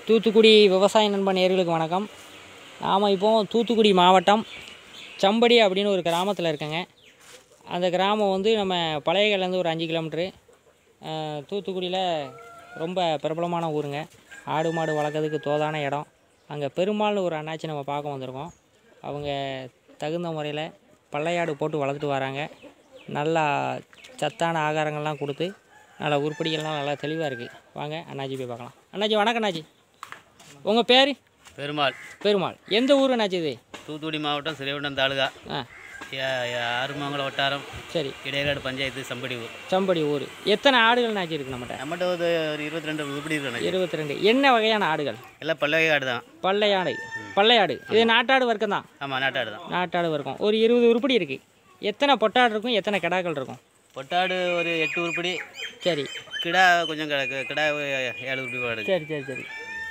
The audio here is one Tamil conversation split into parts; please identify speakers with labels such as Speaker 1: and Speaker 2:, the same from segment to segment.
Speaker 1: தூத்துக்குடி விவசாய நண்பன் நேர்களுக்கு வணக்கம் நாம் இப்போ தூத்துக்குடி மாவட்டம் சம்படி அப்படின்னு ஒரு கிராமத்தில் இருக்கேங்க அந்த கிராமம் வந்து நம்ம பழையகல்லேருந்து ஒரு அஞ்சு கிலோமீட்ரு அஹ், தூத்துக்குடியில் ரொம்ப பிரபலமான ஊருங்க ஆடு மாடு வளர்க்கறதுக்கு தோதான இடம் அங்கே பெருமாள்னு ஒரு அண்ணாச்சி நம்ம பார்க்க வந்திருக்கோம் அவங்க தகுந்த முறையில் பள்ளையாடு போட்டு வளர்த்துட்டு வராங்க நல்லா சத்தான ஆகாரங்கள்லாம் கொடுத்து நல்லா உருப்படிகள்லாம் நல்லா தெளிவாக இருக்குது வாங்க அண்ணாச்சி போய் பார்க்கலாம் அண்ணாச்சி வணக்கம் அண்ணாச்சி உங்கள் பேர்
Speaker 2: பெருமாள்
Speaker 1: பெருமாள் எந்த ஊர் அண்ணாச்சி இது
Speaker 2: தூத்துக்குடி மாவட்டம் சிறைவண்டம் தாலுகா
Speaker 1: ஆ
Speaker 2: யா- யா- ஆறுமங்கலம் வட்டாரம்
Speaker 1: சரி
Speaker 2: இடையகாடு பஞ்சாயத்து சம்படி ஊர்
Speaker 1: சம்படி ஊர் எத்தனை ஆடுகள் அண்ணாச்சி இருக்குது நம்மகிட்ட
Speaker 2: நம்மகிட்ட ஒரு ஒரு இருபத்தி ரெண்டு உருப்படி இருக்கு எனக்கு.
Speaker 1: இருபத்தி ரெண்டு என்ன வகையான ஆடுகள்
Speaker 2: எல்லாம் பல்லவை ஆடு தான்
Speaker 1: பள்ளையாடு பள்ளையாடு இது நாட்டாடு வர்க்கம் தான்
Speaker 2: ஆமாம் நாட்டாடு தான்
Speaker 1: நாட்டாடு வர்க்கம் ஒரு இருபது உருப்படி இருக்குது எத்தனை பொட்டாடு இருக்கும் எத்தனை கிடாக்கள் இருக்கும்
Speaker 2: பொட்டாடு ஒரு எட்டு உருப்படி
Speaker 1: சரி
Speaker 2: கிடா கொஞ்சம் கிடக்கு கிடா ஒரு ஏழு உருப்படி கிடக்கு
Speaker 1: சரி சரி சரி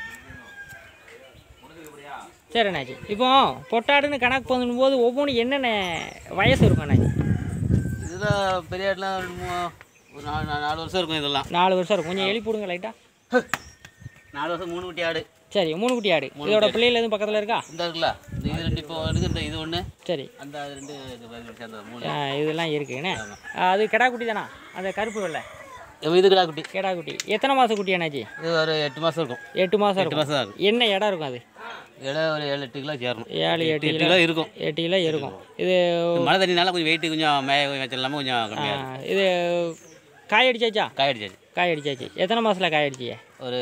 Speaker 1: சரி அண்ணாச்சி இப்போ பொட்டாடுன்னு கணக்கு பண்ணும்போது ஒவ்வொன்றும் என்னென்ன வயசு இருக்கும் அண்ணாச்சி
Speaker 2: இதில் பெரிய ஆடுலாம் ரெண்டு மூ- ஒரு நாலு நாலு- நாலு வருஷம் இருக்கும் இதெல்லாம்
Speaker 1: நாலு வருஷம் இருக்கும் கொஞ்சம் எழுப்பி விடுங்க லைட்டாக
Speaker 2: நாலு வருஷம் மூணு குட்டி ஆடு
Speaker 1: சரி மூணு குட்டி ஆடு இதோட பிள்ளைகள் எதுவும் பக்கத்தில் இருக்கா
Speaker 2: இந்த இருக்குல்ல இந்த இது ரெண்டு இப்போ இருக்கு இந்த இது ஒன்று
Speaker 1: சரி
Speaker 2: அந்த அது ரெண்டு இது பதினெட்டு சேர்ந்தது மூணு
Speaker 1: ஆ, இதெல்லாம் இருக்குண்ணே அது கிடா குட்டி தானா அந்த கருப்பு வெள்ளை
Speaker 2: இப்போ இது கிடா குட்டி
Speaker 1: கிடா குட்டி எத்தனை மாத குட்டி அண்ணாச்சி
Speaker 2: இது ஒரு எட்டு மாதம் இருக்கும்
Speaker 1: எட்டு மாதம்
Speaker 2: எட்டு
Speaker 1: இருக்கும்
Speaker 2: மாதம் தான் இருக்கும்
Speaker 1: என்ன இடம் இருக்கும் அது
Speaker 2: இடம் ஒரு ஏழு எட்டு கிலோ சேரணும்
Speaker 1: ஏழு எட்டு
Speaker 2: எட்டு
Speaker 1: கிலோ
Speaker 2: கிலோ இருக்கும்
Speaker 1: எட்டு கிலோ இருக்கும் இது
Speaker 2: மழை தண்ணினால கொஞ்சம் வெயிட் கொஞ்சம் மேய வச்சு இல்லாமல் கொஞ்சம்
Speaker 1: ஆ,
Speaker 2: கம்மியாக இருக்கும்
Speaker 1: இது காய் அடிச்சாச்சா
Speaker 2: காய் அடிச்சாச்சு
Speaker 1: காய் அடிச்சாச்சு எத்தனை மாதத்தில் காய் அடிச்சிய
Speaker 2: ஒரு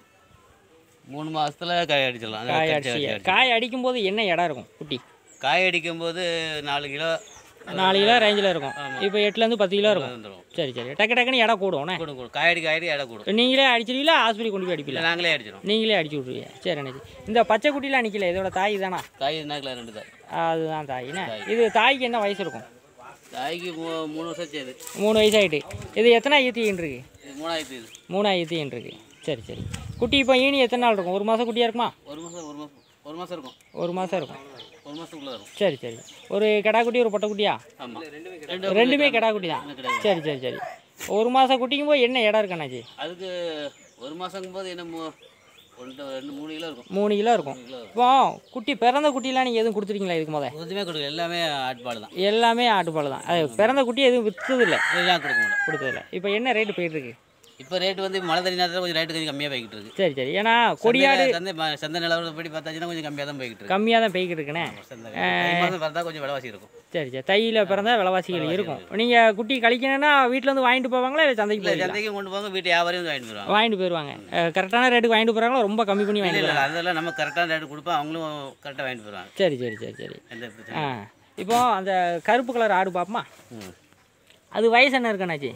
Speaker 2: மூணு மாசத்துல காய் அடிச்சிடலாம் அது
Speaker 1: காய்
Speaker 2: கடிச்சு
Speaker 1: அடிச்சிய
Speaker 2: அடிச்சு.
Speaker 1: காய் அடிக்கும்போது என்ன இடம் இருக்கும் குட்டி
Speaker 2: காய் அடிக்கும் போது நாலு கிலோ
Speaker 1: நாலு கிலோ ரேஞ்சில் இருக்கும் இப்போ எட்டுலேருந்து பத்து கிலோ இருக்கும்
Speaker 2: வந்துடும்
Speaker 1: சரி சரி டக்கு டக்குன்னு இடம் கூடும்ண்ணே
Speaker 2: கூடும் கூடும் காய் அடி காய் அடி இடம் கூடும்
Speaker 1: நீங்களே அடிச்சிருவீங்களா ஹாஸ்பிட்டல் கொண்டு போய் அடிப்பீங்களா
Speaker 2: இல்லை நாங்களே அடிச்சிடும்
Speaker 1: நீங்களே அடிச்சு விட்ருவீங்க சரி அண்ணாச்சி இந்த பச்சை குட்டிலாம் நிற்கல இதோட தாய் தானா
Speaker 2: காய் என்ன கிலோ ரெண்டு தான்
Speaker 1: அதுதான் தாய்ண்ணே இது தாய்க்கு என்ன வயசு இருக்கும்
Speaker 2: காய்க்கு மூ- மூணு வருஷம் செய்யுது
Speaker 1: மூணு வயசு ஆகிட்டு இது எத்தனை ஈத்தின்னு இருக்கு
Speaker 2: இது மூணாயிரத்து இது
Speaker 1: மூணாவது ஈத்தின்னு இருக்கு சரி சரி குட்டி இப்போ ஈனி எத்தனை நாள் இருக்கும் ஒரு மாதம் குட்டியாக இருக்குமா
Speaker 2: ஒரு மாதம் ஒரு மாதம் ஒரு மாதம் இருக்கும்
Speaker 1: ஒரு மாதம் இருக்கும்
Speaker 2: ஒரு மாதத்துக்குள்ளே இருக்கும்
Speaker 1: சரி சரி ஒரு கிடா குட்டி ஒரு பொட்டை குட்டியா
Speaker 2: ஆமாம் ரெண்டு
Speaker 1: ரெண்டுமே கிடா குட்டி தான் சரி சரி சரி ஒரு மாதம் குட்டிக்கும் போது என்ன இடம் இருக்கு அண்ணாச்சி
Speaker 2: அதுக்கு ஒரு மாதங்கும் போது என்ன மூ- ஒன்று ரெண்டு மூணு கிலோ இருக்கும்
Speaker 1: மூணு கிலோ இருக்கும் இப்போ குட்டி பிறந்த குட்டிலாம் நீங்கள் எதுவும் கொடுத்துருக்கீங்களா இதுக்கு முத
Speaker 2: எதுவுமே கொடுக்கல எல்லாமே ஆட்பாடு தான்
Speaker 1: எல்லாமே ஆட்டுப்பால் தான் அது பிறந்த குட்டி எதுவும் விற்றதில்லை
Speaker 2: எல்லாம் கொடுக்க மாட்டோம்
Speaker 1: கொடுத்ததில்ல இப்போ என்ன ரேட்டு போயிட்டுருக்கு
Speaker 2: இப்போ ரேட்டு வந்து மழை தண்ணி நேரத்தில் கொஞ்சம் ரேட்டு கொஞ்சம் கம்மியாக போய்கிட்டு இருக்கு
Speaker 1: சரி சரி ஏன்னா கொடியாடு
Speaker 2: சந்தை- சந்தை ம- சந்தை நிலவரப்படி பார்த்தாச்சுன்னா கொஞ்சம் கம்மியாக தான் போய்கிட்டு இருக்கு
Speaker 1: கம்மியாக தான் போய்கிட்டு இருக்குண்ணே
Speaker 2: சந்தை தை மாதம் பார்த்தா கொஞ்சம் விலைவாசி இருக்கும்
Speaker 1: சரி சரி தையில் பிறந்தா விலைவாசிகள் இருக்கும் நீங்கள் குட்டி கழிக்கணும்னா வீட்டில் வந்து வாங்கிட்டு போவாங்களா இல்லை சந்தைக்கு
Speaker 2: இல்லை
Speaker 1: போய்
Speaker 2: சந்தைக்கு கொண்டு போவாங்க வீட்டு வியாபாரியும் வந்து வாங்கிட்டு வருவாங்க
Speaker 1: வாங்கிட்டு போயிடுவாங்க கரெக்டான ரேட்டுக்கு வாங்கிட்டு போகிறாங்களா ரொம்ப கம்மி பண்ணி
Speaker 2: இல்லை
Speaker 1: வாங்கிட்டு
Speaker 2: இல்லை அதெல்லாம் நம்ம கரெக்டான ரேட்டு கொடுப்போம் அவங்களும் கரெக்டாக வாங்கிட்டு போகிறாங்க
Speaker 1: சரி சரி சரி சரி
Speaker 2: எந்த
Speaker 1: ஆ
Speaker 2: பிரச்சனை
Speaker 1: இப்போ அந்த கருப்பு கலர் ஆடு பார்ப்போமா
Speaker 2: ம்
Speaker 1: அது வயசு என்ன இருக்குண்ணாச்சி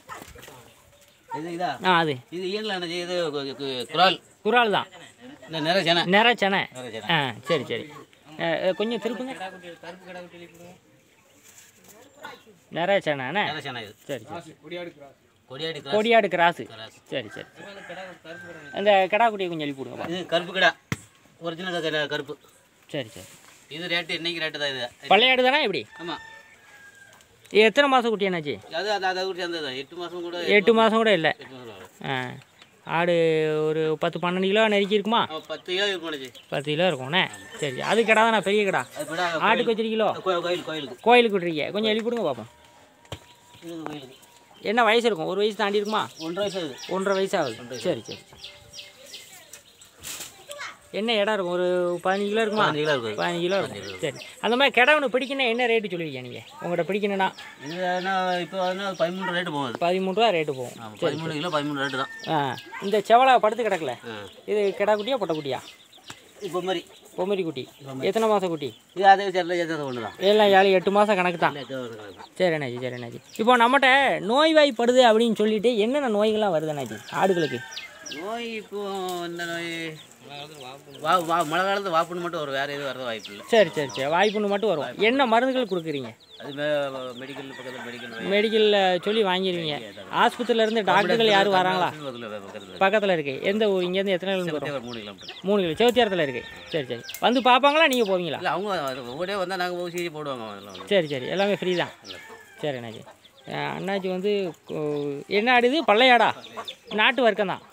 Speaker 2: இது இதா
Speaker 1: ஆ அது
Speaker 2: இது ஈனில் என்ன இது கு- கு- குரால்
Speaker 1: குரால் தான்
Speaker 2: இந்த நிற சேனை
Speaker 1: நிற செனை
Speaker 2: நிற சேனை
Speaker 1: ஆ சரி சரி அஹ், அஹ், கொஞ்சம் திருப்புங்க நிற செனைண்ணே
Speaker 2: நிற சேனை இது
Speaker 1: சரி சரி
Speaker 2: கொடியாடி கிராஸ்
Speaker 1: கொடியாடு கிராஸு
Speaker 2: கிராஸ்.
Speaker 1: சரி சரி அந்த கிடா குட்டியை கொஞ்சம் எழுப்பி விடுங்க
Speaker 2: இது கருப்பு கிடா ஒரிஜினல் க- கருப்பு
Speaker 1: சரி சரி
Speaker 2: இது ரேட்டு இன்னைக்கு ரேட்டு தான் இது
Speaker 1: பழையாடு தானே இப்படி
Speaker 2: ஆமாம்
Speaker 1: இது எத்தனை மாதம் குட்டி என்னாச்சு
Speaker 2: அது அந்த அதை கூட சேர்ந்தது தான் எட்டு மாதம் கூட
Speaker 1: எட்டு மாதம் கூட இல்லை
Speaker 2: எட்டு மாதம் ஆகும்.
Speaker 1: ஆ ஆடு ஒரு பத்து பன்னெண்டு கிலோ நெருக்கி இருக்குமா
Speaker 2: அவன் பத்து கிலோ இருக்கும் நினைச்சு
Speaker 1: பத்து கிலோ இருக்கும்ண்ணே சரி அது கிடா தானே பெரிய கிடா
Speaker 2: அது விடா
Speaker 1: ஆட்டுக்கு வச்சிருக்கீங்களோ
Speaker 2: கோயில் கோயில் கோயிலுக்கு
Speaker 1: கோயிலுக்கு விட்றீங்க கொஞ்சம் எழுப்பி விடுங்க பார்ப்போம்
Speaker 2: இது கோயிலுக்கு
Speaker 1: என்ன வயசு இருக்கும் ஒரு வயசு தாண்டி இருக்குமா
Speaker 2: ஒன்றரை வயசு ஆகுது
Speaker 1: ஒன்றரை வயசு ஆகுது சரி சரி என்ன இடம் இருக்கும் ஒரு பதினஞ்சு கிலோ இருக்குமா
Speaker 2: பதினஞ்சு கிலோ இருக்கும்
Speaker 1: பதினஞ்சு கிலோ இருக்கும் சரி அந்த மாதிரி கிடா ஒன்று பிடிக்கணும் என்ன ரேட்டு சொல்லுவீங்க நீங்கள் உங்கள்கிட்ட பிடிக்கணும்னா
Speaker 2: இது என்ன இப்போ வந்து பதிமூணு ரேட்டு போகுது
Speaker 1: பதிமூணு ரூபா ரேட்டு போகும்
Speaker 2: ஆமாம் பதிமூணு கிலோ பதிமூணு ரேட்டு தான்
Speaker 1: ஆ இந்த செவலை படுத்து கிடக்கல
Speaker 2: ஆ
Speaker 1: இது கிடா குட்டியா பொட்டை குட்டியா
Speaker 2: இப்போ மாதிரி
Speaker 1: பொம்மரி குட்டி எத்தனை மாதம் குட்டி
Speaker 2: இது அதே சேர்ல சேர்த்தது ஒன்று தான்
Speaker 1: எல்லாம் ஏழு எட்டு மாதம் கணக்கு தான் சரி அண்ணாச்சி சரி அண்ணாச்சி இப்போ நம்மகிட்ட நோய்வாய்ப்படுது அப்படின்னு சொல்லிட்டு என்னென்ன நோய்கள்லாம் வருது அண்ணாச்சி ஆடுகளுக்கு
Speaker 2: நோய் இப்போ இந்த நோய் வா வா மழை காலத்தில் வாப்புன்னு மட்டும் ஒரு வேறு எதுவும் வரது வாய்ப்பு இல்லை
Speaker 1: சரி சரி சரி வாய்ப்புன்னு மட்டும் வரும் என்ன மருந்துகள் கொடுக்குறீங்க
Speaker 2: அது மெடிக்கல் பக்கத்தில் மெடிக்கல்
Speaker 1: மெடிக்கலில் சொல்லி வாங்கிடுவீங்க ஆஸ்பத்திரியில இருந்து டாக்டர்கள் யாரும் வராங்களா
Speaker 2: பக்கத்தில்
Speaker 1: பக்கத்தில் இருக்குது எந்த ஊர் இங்கேருந்து எத்தனை கிலோமீட்டர் வரும்
Speaker 2: ஒரு மூணு கிலோமீட்டர்
Speaker 1: மூணு கிலோ செவத்தியாரத்தில் இருக்குது சரி சரி வந்து பார்ப்பாங்களா நீங்கள் போவீங்களா
Speaker 2: இல்லை அவங்க அது ஒவ்வொரு வந்தால் நாங்கள் ஊசி போடுவாங்க அதெல்லாம்
Speaker 1: சரி சரி எல்லாமே ஃப்ரீ தான் சரி அண்ணாச்சி அஹ் அண்ணாச்சி வந்து கு- என்ன ஆடு இது பள்ளையாடா நாட்டு வர்க்கம் தான்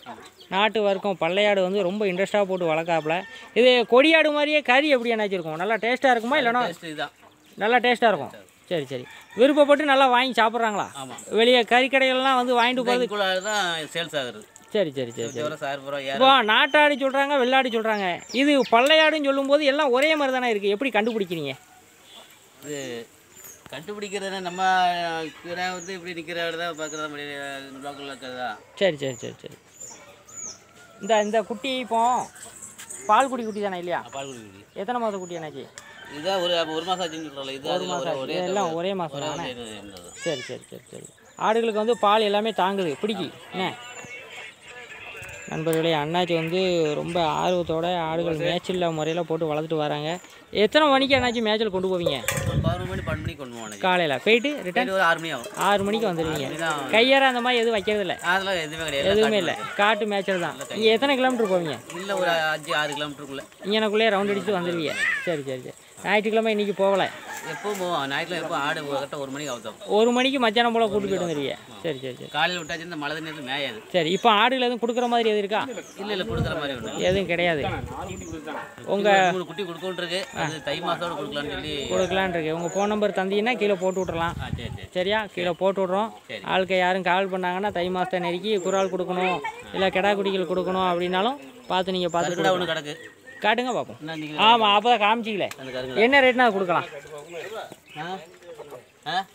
Speaker 1: நாட்டு வர்க்கம் பள்ளையாடு வந்து ரொம்ப இன்ட்ரெஸ்ட்டாக போட்டு வளர்க்காப்புல இது கொடியாடு மாதிரியே கறி எப்படி என்னாச்சு இருக்கும் நல்லா டேஸ்ட்டாக இருக்குமா இல்லைனா
Speaker 2: டேஸ்ட் இதுதான்
Speaker 1: நல்லா டேஸ்ட்டாக இருக்கும் சரி சரி விருப்பப்பட்டு நல்லா வாங்கி சாப்பிட்றாங்களா
Speaker 2: ஆமாம்
Speaker 1: வெளியே கறிக்கடைகள்லாம் வந்து வாங்கிட்டு போகிறது
Speaker 2: இதுக்குள்ள தான் சேல்ஸ் ஆகுது
Speaker 1: சரி சரி சரி சரி
Speaker 2: எவ்வளோ சார் ரூபா
Speaker 1: இப்போ நாட்டாடு சொல்கிறாங்க வெள்ளாடு சொல்கிறாங்க இது பள்ளையாடுன்னு சொல்லும்போது எல்லாம் ஒரே மாதிரி தானே இருக்குது எப்படி கண்டுபிடிக்கிறீங்க
Speaker 2: இது கண்டுபிடிக்கிறதுனா நம்ம கிடா வந்து இப்படி நிற்கிற தான் பார்க்குறதா முடியும் லோக்கலில் இருக்கிறதா
Speaker 1: சரி சரி சரி சரி இந்த இந்த குட்டி இப்போ பால் குடி குட்டி தானே இல்லையா
Speaker 2: பால் குடிக்குது
Speaker 1: எத்தனை மாத குட்டி என்னாச்சு
Speaker 2: இதுதான் ஒரு அப்போ ஒரு மாதம் ஆச்சுன்னு சொல்கிறோம்ல இது அது ஒரே ஒரே
Speaker 1: எல்லாம் ஒரே மாதம்
Speaker 2: ஒரே
Speaker 1: தானே
Speaker 2: இது இருந்தது.
Speaker 1: சரி சரி சரி சரி ஆடுகளுக்கு வந்து பால் எல்லாமே தாங்குது பிடிக்கி என்ன நண்பர்களே அண்ணாச்சி வந்து ரொம்ப ஆர்வத்தோட ஆடுகள் மேய்ச்சல் முறையில் போட்டு வளர்த்துட்டு வராங்க எத்தனை மணிக்கு அண்ணாச்சி மேய்ச்சல் கொண்டு போவீங்க
Speaker 2: ஒரு பதினொரு மணி பன்னெண்டு மணிக்கு கொண்டு போனேன்
Speaker 1: காலையில் போயிட்டு ரிட்டர்ன்
Speaker 2: ஒரு ஆறு மணி ஆகும்
Speaker 1: ஆறு மணிக்கு வந்துடுவீங்க
Speaker 2: இதுதான்
Speaker 1: கையார அந்த மாதிரி எதுவும் வைக்கிறது இல்லை
Speaker 2: அதெல்லாம் எதுவுமே கிடையாது
Speaker 1: எதுவுமே இல்லை காட்டு மேய்ச்சல் தான் நீங்கள் எத்தனை கிலோமீட்டர் போவீங்க
Speaker 2: இல்லை ஒரு அஞ்சு ஆறு கிலோமீட்டருக்குள்ளே
Speaker 1: இங்கனக்குள்ளேயே ரவுண்ட் அடிச்சுட்டு வந்துடுவீங்க சரி சரி சரி ஞாயிற்றுக்கிழமை இன்றைக்கி போகலை
Speaker 2: எப்பவும் போவோம் ஞாயிற்றுல எப்போ ஆடு கரெக்டாக ஒரு மணிக்கு அவுத்தோம்
Speaker 1: ஒரு மணிக்கு மத்தியானம் போல் கூட்டு போயிட்டு வந்துடுவீங்க சரி சரி சரி
Speaker 2: காலையில் விட்டாச்சு இந்த மழை தண்ணி மேயாது
Speaker 1: சரி இப்போ ஆடுகள் எதுவும் கொடுக்குற மாதிரி எதுவும் இருக்கா
Speaker 2: இல்லை இல்லை கொடுக்குற மாதிரி ஒன்று
Speaker 1: எதுவும் கிடையாது
Speaker 2: உங்கள் மூணு குட்டி கொடுக்கோன்றிருக்கு அது தை மாதத்தோட கொடுக்கலான்னு சொல்லி
Speaker 1: கொடுக்கலான் இருக்கு உங்கள் ஃபோன் நம்பர் தந்தீங்கன்னா கீழே போட்டு விட்றலாம்
Speaker 2: ஆ சரி சரி
Speaker 1: சரியா கீழே போட்டு விட்றோம்
Speaker 2: சரி.
Speaker 1: ஆளுக்கு யாரும் கால் பண்ணாங்கன்னா தை மாதத்தை நெருக்கி குரால் கொடுக்கணும் இல்லை கிடா குட்டிகள் கொடுக்கணும் அப்படின்னாலும் பார்த்து நீங்கள் பார்த்து
Speaker 2: கருக்கடா ஒன்று கிடக்கு
Speaker 1: காட்டுங்க பார்ப்போம்
Speaker 2: என்ன நீங்கள்
Speaker 1: ஆமாம் அப்போ தான் காமிச்சிக்கல
Speaker 2: அந்த கருக்கடா
Speaker 1: என்ன ரேட்னா அது கொடுக்கலாம்
Speaker 2: ஆ ஆ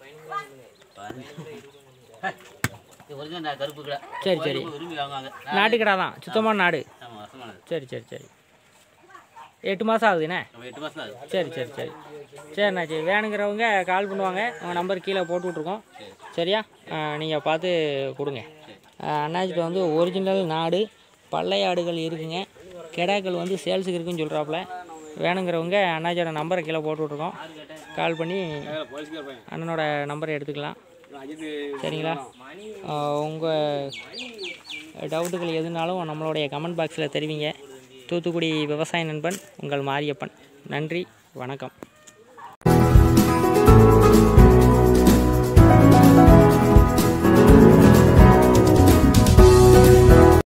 Speaker 2: ஒரிஜினல் நான் கருப்பு கடை
Speaker 1: சரி சரி
Speaker 2: விரும்பி வாங்குவாங்க
Speaker 1: நாட்டு கடா தான் சுத்தமான நாடு
Speaker 2: ஆமாம் ரசமானது
Speaker 1: சரி சரி சரி எட்டு மாதம் ஆகுதுண்ணே
Speaker 2: நம்ம எட்டு மாதம் தான் ஆகுது
Speaker 1: சரி சரி சரி சரிண்ணா சரி வேணுங்கிறவங்க கால் பண்ணுவாங்க உங்கள் நம்பர் கீழே போட்டு விட்ருக்கோம் சரியா நீங்கள் பார்த்து கொடுங்க அண்ணாச்சிட்ட வந்து ஒரிஜினல் நாடு பள்ளையாடுகள் இருக்குங்க கெடாக்கள் வந்து சேல்ஸுக்கு இருக்குன்னு சொல்கிறாப்புல வேணுங்கிறவங்க அண்ணாச்சியோட நம்பரை கீழே போட்டு விட்ருக்கோம் கால் பண்ணி அண்ணனோட நம்பரை எடுத்துக்கலாம் சரிங்களா உங்கள் டவுட்டுகள் எதுனாலும் நம்மளுடைய கமெண்ட் பாக்ஸில் தெரிவிங்க தூத்துக்குடி விவசாய நண்பன் உங்கள் மாரியப்பன் நன்றி வணக்கம்